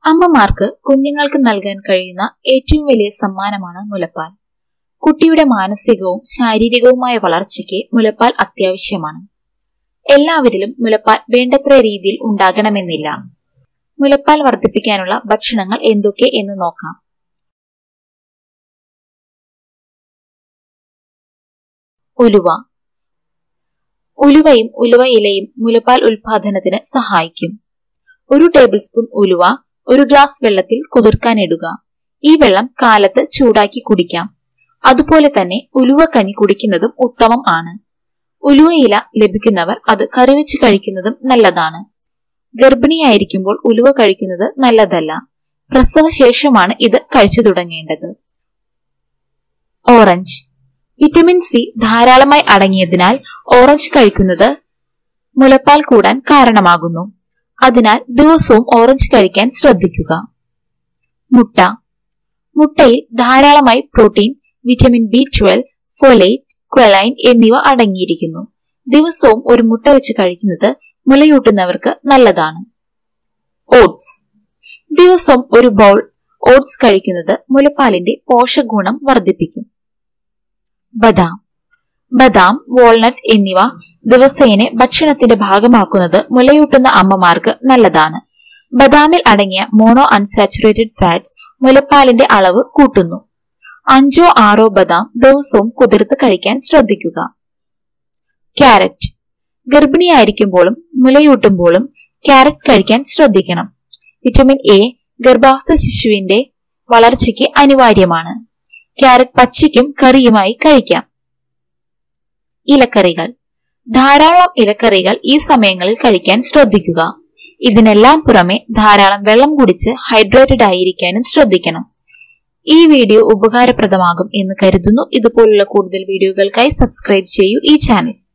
അമ്മമാർക്ക് കുഞ്ഞുങ്ങൾക്ക് നൽകാൻ കഴിയുന്ന ഏറ്റവും വലിയ സമ്മാനമാണ് മുലപ്പാൽ കുട്ടിയുടെ മാനസികവും ശാരീരികവുമായ വളർച്ചയ്ക്ക് മുലപ്പാൽ അത്യാവശ്യമാണ് എല്ലാവരിലും മുലപ്പാൽ വേണ്ടത്ര രീതിയിൽ ഉണ്ടാകണമെന്നില്ല മുലപ്പാൽ വർദ്ധിപ്പിക്കാനുള്ള ഭക്ഷണങ്ങൾ എന്തൊക്കെ എന്ന് നോക്കാം ഉലുവ ഉലുവയും ഉലുവ ഇലയും മുലപ്പാൽ ഉൽപാദനത്തിന് സഹായിക്കും ഒരു ടേബിൾ സ്പൂൺ ഉലുവ ഒരു ഗ്ലാസ് വെള്ളത്തിൽ കുതിർക്കാനിടുക ഈ വെള്ളം കാലത്ത് ചൂടാക്കി കുടിക്കാം അതുപോലെ തന്നെ ഉലുവ കഞ്ഞി കുടിക്കുന്നതും ഉത്തമം ആണ് ഉലുവ ഇല ലഭിക്കുന്നവർ അത് കറിവെച്ച് കഴിക്കുന്നതും നല്ലതാണ് ഗർഭിണിയായിരിക്കുമ്പോൾ ഉലുവ കഴിക്കുന്നത് നല്ലതല്ല പ്രസവശേഷമാണ് ഇത് കഴിച്ചു തുടങ്ങേണ്ടത് ഓറഞ്ച് വിറ്റമിൻ സി ധാരാളമായി അടങ്ങിയതിനാൽ ഓറഞ്ച് കഴിക്കുന്നത് മുലപ്പാൽ കൂടാൻ കാരണമാകുന്നു അതിനാൽ ദിവസവും ഓറഞ്ച് കഴിക്കാൻ ശ്രദ്ധിക്കുക മുട്ട മുട്ടയിൽ ധാരാളമായി protein vitamin B twelve folate choline എന്നിവ അടങ്ങിയിരിക്കുന്നു ദിവസവും ഒരു മുട്ട വെച്ച് കഴിക്കുന്നത് മുലയൂട്ടുന്നവർക്ക് നല്ലതാണ് ഓട്സ് ദിവസം ഒരു ബൗൾ ഓട്സ് കഴിക്കുന്നത് മുലപ്പാലിന്റെ പോഷകഗുണം വർദ്ധിപ്പിക്കും ബദാം ബദാം വാൾനട്ട് എന്നിവ ദിവസേന ഭക്ഷണത്തിന്റെ ഭാഗമാക്കുന്നത് മുലയൂട്ടുന്ന അമ്മമാർക്ക് നല്ലതാണ് ബദാമിൽ അടങ്ങിയ മോണോ അൺസാച്ചുറേറ്റഡ് ഫാറ്റ്സ് മുലപ്പാലിന്റെ അളവ് കൂട്ടുന്നു അഞ്ചോ ആറോ ബദാം ദിവസവും കുതിർത്ത് കഴിക്കാൻ ശ്രദ്ധിക്കുക ക്യാരറ്റ് ഗർഭിണിയായിരിക്കുമ്പോഴും മുലയൂട്ടുമ്പോഴും ക്യാരറ്റ് കഴിക്കാൻ ശ്രദ്ധിക്കണം വിറ്റമിൻ എ ഗർഭാവസ്ഥ ശിശുവിന്റെ വളർച്ചയ്ക്ക് അനിവാര്യമാണ് ക്യാരറ്റ് പച്ചയ്ക്കും കറിയുമായി കഴിക്കാം ഇലക്കറികൾ ധാരാളം ഇലക്കറികൾ ഈ സമയങ്ങളിൽ കഴിക്കാൻ ശ്രദ്ധിക്കുക ഇതിനെല്ലാം പുറമെ ധാരാളം വെള്ളം കുടിച്ച് ഹൈഡ്രേറ്റഡ് ആയിരിക്കാനും ശ്രദ്ധിക്കണം ഈ വീഡിയോ ഉപകാരപ്രദമാകും എന്ന് കരുതുന്നു ഇതുപോലുള്ള കൂടുതൽ വീഡിയോകൾക്കായി സബ്സ്ക്രൈബ് ചെയ്യൂ ഈ ചാനൽ